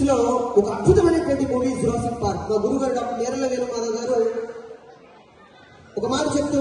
లో ఒక అద్భుతమైనటువంటి మూవీ జురాసిక్ పార్క్ మా గురువు గారు డాక్టర్ నేరల వేణుమాధవ్ గారు ఒక మాట చెప్తూ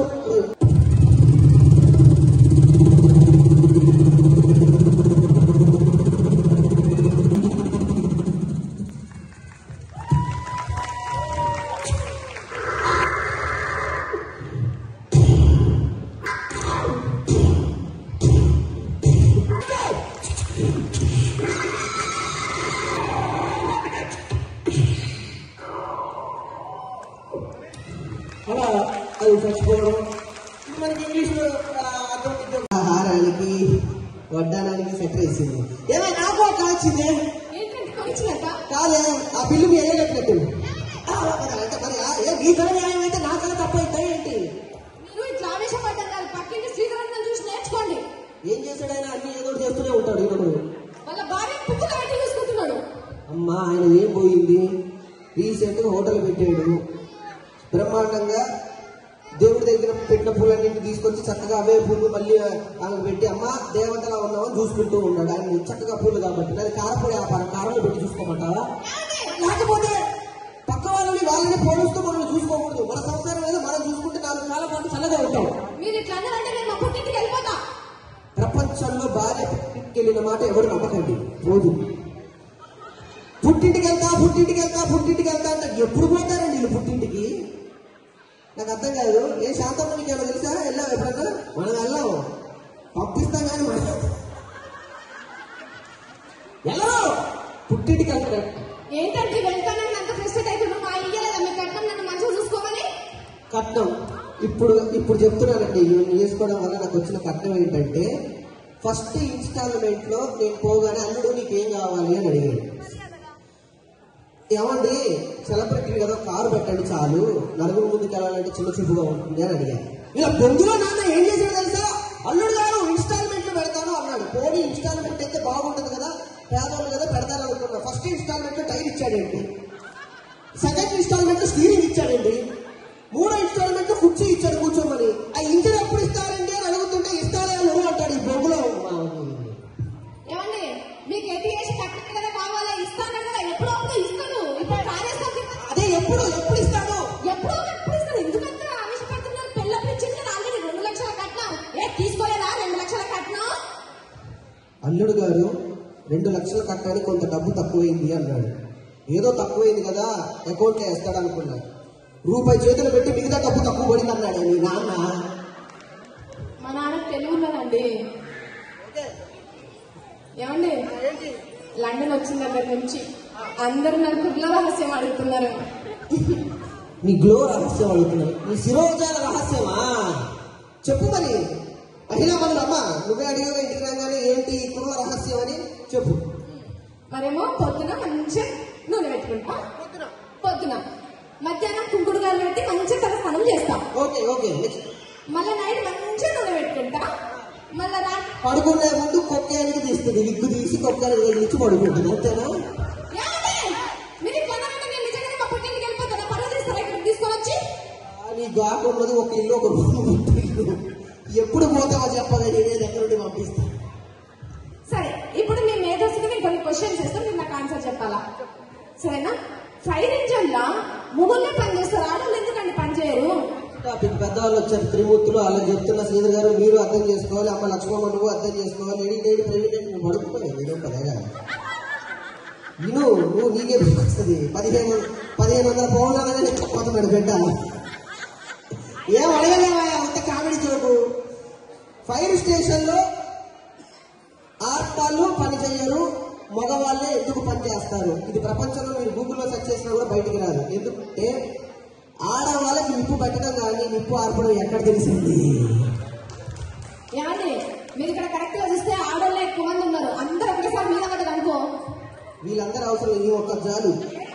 అలా అది చచ్చిపోవడం మనకి ఇంగ్లీష్ లో ఆ, అర్థం ఇద్దం. ఆహారానికి వడ్డానానికి సెట్ వేసింది ఏమో నాకు ఒక వచ్చింది ఏంటంటే కొనిచ్చినట్ట కాదే ఆ బిల్లు మీ అయ్యగట్టినట్టు అంటే మరి ఆ, ఏ మీ కళ న్యాయం అయితే నా కళ తప్ప అయితే ఏంటి మీరు ఇట్లా ఆవేశపడ్డం కాదు పక్కింటి శ్రీధరత్నం చూసి నేర్చుకోండి ఏం చేశాడైనా అన్ని ఏదో ఒకటి చేస్తూనే ఉంటాడు ఈయనడు వాళ్ళ భార్య పుట్టుక పెట్టి చూసుకుంటున్నాడు అమ్మా ఆయన ఏం పోయింది రీసెంట్ గా హోటల్ పెట్టాడు బ్రహ్మాండంగా దేవుడి దగ్గర పెట్టిన పూలన్నింటిని తీసుకొచ్చి చక్కగా అవే పూలు మళ్ళీ ఆమె పెట్టి అమ్మ దేవతలా ఉన్నామని చూసుకుంటూ ఉన్నాడు ఆయన చక్కగా పూలు కాబట్టి అది కారపొడి వ్యాపారం కారంలో పెట్టి చూసుకోమంటావా లేకపోతే పక్క వాళ్ళని వాళ్ళని పోలుస్తూ మనం చూసుకోకూడదు మన సంసారం ఏదో మనం చూసుకుంటే నాలుగు కాలం పాటు చల్లగా ఉంటాం మీరు ఇట్లా అన్నారంటే నేను మా పుట్టింటికి వెళ్ళిపోతా ప్రపంచంలో భార్య పుట్టింటికి మాట ఎవరు నమ్మకండి రోజు పుట్టింటికి వెళ్తా పుట్టింటికి వెళ్తా పుట్టింటికి వెళ్తా అంటే ఎప్పుడు పోతారండి వీళ్ళు పుట్టింటికి నాకు అర్థం కాదు ఏ శాతం నీకు ఏమో తెలుసా వెళ్ళావు ఎప్పుడన్నా మనం వెళ్ళాము పంపిస్తాం కానీ మనం వెళ్ళరు పుట్టింటికి వెళ్తారు ఏంటంటే వెళ్తానని అంత ఫ్రెస్టేట్ అవుతున్నావు మా ఇయ్యలేదా మీ కట్టం నన్ను మంచిగా చూసుకోమని కట్నం ఇప్పుడు ఇప్పుడు చెప్తున్నానండి ఇవన్నీ చేసుకోవడం వల్ల నాకు వచ్చిన కట్నం ఏంటంటే ఫస్ట్ ఇన్స్టాల్మెంట్ లో నేను పోగానే అల్లుడు నీకేం కావాలి అని అడిగాడు ఏమండి సెలబ్రిటీ కదా కారు పెట్టండి చాలు నలుగురు ముందుకు వెళ్ళాలంటే చిన్న చూపుగా ఉంటుంది అని అడిగాను ఇలా బొందులో నాన్న ఏం చేశాడు తెలుసా అల్లుడు గారు ఇన్స్టాల్మెంట్ లో పెడతాను అన్నాడు పోనీ ఇన్స్టాల్మెంట్ అయితే బాగుంటుంది కదా పేదవాళ్ళు కదా పెడతాను అనుకున్నా ఫస్ట్ ఇన్స్టాల్మెంట్ లో టైర్ ఇచ్చాడేంటి సెకండ్ ఇన్స్టాల్మెంట్ లో స్టీరింగ్ ఇచ్చాడండి మూడో ఇన్స్టాల్మెంట్ లో కుర్చీ ఇచ్చాడు కూర్చోమని ఆ ఇంజిన్ ఎప్పుడు ఇస్తారండి అని అడుగుతుంటే ఇస్తారే నువ్వు అంటాడు ఈ బొగ్గులో ఏమండి మీకు ఎట్టి చేసి కట్టడం కదా కావాలా ఇస్తాను కదా ఎప్పుడో అప్పుడు ఇస్తాను ఇప్పుడు కాదేస్తాను చెప్పండి. అదే ఎప్పుడు ఎప్పుడు ఇస్తాడు ఎప్పుడో ఎప్పుడు ఇస్తాను ఎందుకంత ఆవేశపడుతున్నారు పెళ్ళప్పుడు ఇచ్చింది కదా ఆల్రెడీ రెండు లక్షల కట్నం ఏ తీసుకోలేదా రెండు లక్షల కట్నం అల్లుడు గారు రెండు లక్షలు కట్టడానికి కొంత డబ్బు తక్కువైంది అన్నాడు ఏదో తక్కువైంది కదా అకౌంట్ లో వేస్తాడు అనుకున్నా రూపాయి చేతులు పెట్టి మిగతా డబ్బు తక్కువ పడింది అన్నాడు మీ నాన్న మా నాన్న తెలివి ఉన్నదండి ఏమండి లండన్ వచ్చిన దగ్గర నుంచి అందరూ నన్ను కుర్ల రహస్యం అడుగుతున్నారు నీ గ్లో రహస్యం అడుగుతున్నాడు నీ శిరోజాల రహస్యమా చెప్పు మరి మహిళా మన అమ్మ నువ్వే అడిగావు ఇంటికి రాగానే ఏంటి ఈ కుర్ర రహస్యం అని చెప్పు మరేమో పొద్దున మంచిగా నూనె పెట్టుకుంటా పొద్దున మధ్యాహ్నం కుంకుడు గారు పెట్టి మంచిగా తల స్నానం చేస్తాం ఓకే ఓకే నెక్స్ట్ మళ్ళీ నైట్ మంచిగా నూనె పెట్టుకుంటా మళ్ళీ రాత్రి పడుకునే ముందు కొక్కేనికి తీస్తుంది విగ్గు తీసి కొక్కేనికి తగిలించి పడుకుంటుంది అంతేనా ఏమండి? మీరు ఇట్లా అన్నారంటే నేను నిజంగానే మా పుట్టింటికి వెళ్ళిపోతాను పరువు తీస్తారా ఇక్కడ తీసుకొని వచ్చి నీ గాకు ఉన్నది ఒక ఇల్లు ఒక రూమ్ ఇల్లు. ఎప్పుడు పోతావో చెప్పగా నేనే దగ్గర నుండి పంపిస్తా సరే ఇప్పుడు మీ మేధస్సుకి నేను కొన్ని క్వశ్చన్స్ ఇస్తాను మీరు నాకు ఆన్సర్ చెప్పాలా సరేనా ఫైర్ ఇంజన్ లా మొగుళ్ళే పని చేస్తారు ఆడవాళ్ళు ఎందుకండి పని చేయరు టాపిక్ పెద్దవాళ్ళు వచ్చారు త్రిమూర్తులు అలా చెప్తున్న శ్రీధర్ గారు మీరు అర్థం చేసుకోవాలి అమ్మ లక్ష్మమ్మ నువ్వు అర్థం చేసుకోవాలి లేడీ లేడీ ప్రెసిడెంట్ నువ్వు పడుకుపోయావు నేను పదేగా విను నువ్వు నీకే వస్తుంది పదిహేను పదిహేను వందల పౌన్లు అనగానే పోతున్నాడు బిడ్డ ఏం అడగలేవా అంత కామెడీ చోటు ఫైర్ స్టేషన్ లో ఆడవాళ్ళు పని చేయరు మగవాళ్ళే ఎందుకు పని చేస్తారు ఇది ప్రపంచంలో మీరు గూగుల్లో సెర్చ్ చేసినా కూడా బయటికి రాదు ఎందుకంటే ఆడవాళ్ళకి నిప్పు పెట్టడం కానీ నిప్పు ఆర్పడం ఎక్కడ తెలిసింది ఏమండి మీరు ఇక్కడ కరెక్ట్ గా చూస్తే ఆడవాళ్ళే ఎక్కువ మంది ఉన్నారు అందరూ ఒకటేసారి మీద పడ్డది అనుకో వీళ్ళందరూ అవసరం ఈ ఒక్క జాలు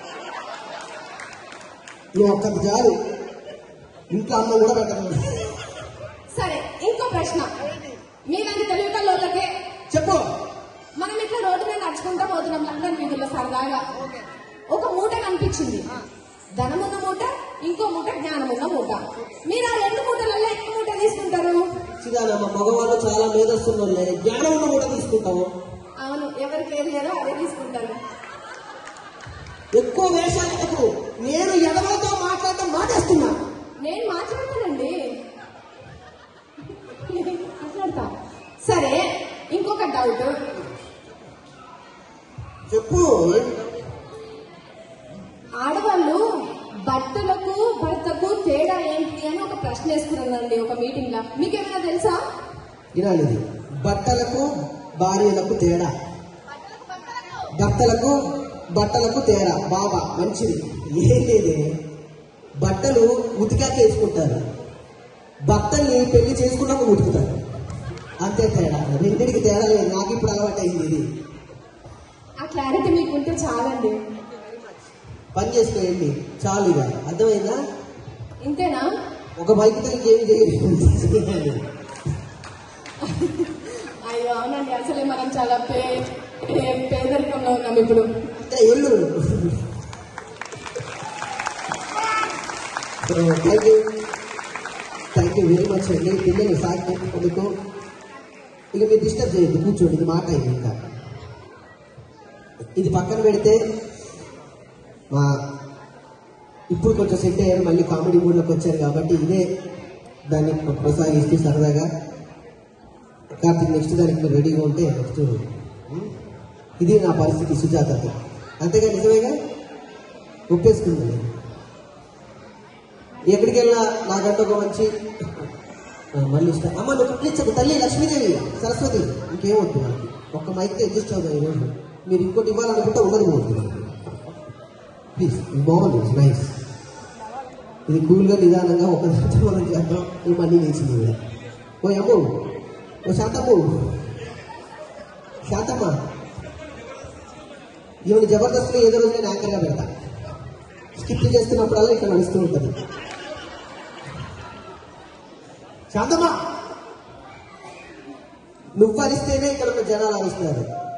ఈ ఒక్క జాలు ఇంట్లో అమ్మ కూడా పెట్టదు సరే ఇంకో ప్రశ్న మీలాంటి తెలివికల్లోళ్ళకే చెప్పు మనం ఇట్లా రోడ్డు మీద నడుచుకుంటా పోతున్నాం లండన్ వీధుల్లో సరదాగా ఒక మూట కనిపించింది ధనమున్న మూట ఇంకో మూట జ్ఞానమున్న మూట మీరు ఆ రెండు మూటలలో ఏ మూట తీసుకుంటారు చిదానమ్మ మగవాళ్ళు చాలా మేధస్తున్నోళ్ళే జ్ఞానం ఉన్న కూడా తీసుకుంటాము అవును ఎవరికి ఏది లేదో అదే తీసుకుంటారు ఎక్కువ వేషాలు ఎందుకు నేను ఎడవలతో మాట్లాడటం మానేస్తున్నా నేను మాట్లాడతానండి మాట్లాడతా సరే ఇంకొక డౌట్ చెప్పు ఆడవాళ్ళు బట్టలకు భర్తకు తేడా ఏంటి అని ఒక ప్రశ్న వేసుకున్నానండి ఒక మీటింగ్ లో మీకేమైనా తెలుసా వినాలి ఇది. బట్టలకు భార్యలకు తేడా భర్తలకు బట్టలకు తేడా బాబా మంచిది ఏం లేదే బట్టలు ఉతికాక వేసుకుంటారు భర్తల్ని పెళ్లి చేసుకున్నాక ఉతుకుతారు అంతే తేడా రెండింటికి తేడా లేదు నాకు ఇప్పుడు అలవాటు అయింది ఇది ఆ క్లారిటీ మీకు ఉంటే చాలండి పని చేసుకోండి చాలు ఇక అర్థమైందా ఇంతేనా ఒక బైక్తో ఇంకేమి చేయలేదు అయ్యో అవునండి అసలే మనం చాలా పే పే- పేదరికంలో ఉన్నాం ఇప్పుడు అంటే ఎల్లు thank you thank you very much అండి పిల్లలు సాగినందుకు ఇక మీరు డిస్టర్బ్ చేయొద్దు కూర్చోండి ఇది మాట అయింది ఇంకా ఇది పక్కన పెడితే మా ఇప్పుడు కొంచెం సెట్ అయ్యారు మళ్ళీ కామెడీ మూడ్లోకి వచ్చారు కాబట్టి ఇదే దాన్ని కొనసాగిస్తూ సరదాగా కార్తీక్ నెక్స్ట్ దానికి మీరు రెడీగా ఉంటే నెక్స్ట్ ఇది నా పరిస్థితి సుజాతకి అంతేగా నిజమేగా ఒప్పేసుకుంది ఎక్కడికి వెళ్ళినా నాకంటే ఒక మంచి ఆ, మళ్ళీ ఇష్టం అమ్మ నువ్వు ప్లీజ్ చెప్పు తల్లి లక్ష్మీదేవి సరస్వతి ఇంకేమొద్దు నాకు ఒక్క మైక్తో అడ్జస్ట్ అవుతాయి ఈరోజు మీరు ఇంకోటి ఇవ్వాలనుకుంటే ఉండదు పోతుంది ప్లీజ్ ఇది బాగుంది నైస్ ఇది కూల్గా నిదానంగా ఒక దాంతో మనం చేద్దాం ఇది మళ్ళీ లేచింది ఈవిడ. ఓ అమ్ము ఓ శాంతమ్ము శాంతమ్మ ఈవిడ జబర్దస్త్లో ఏదో రోజు నేను యాంకర్గా పెడతా స్కిప్ చేస్తున్నప్పుడల్లా ఇక్కడ నడుస్తూ ఉంటుంది శాంతమ్మ నువ్వు అరిస్తేనే ఇక్కడ ఉన్న జనాలు అరుస్తున్నారు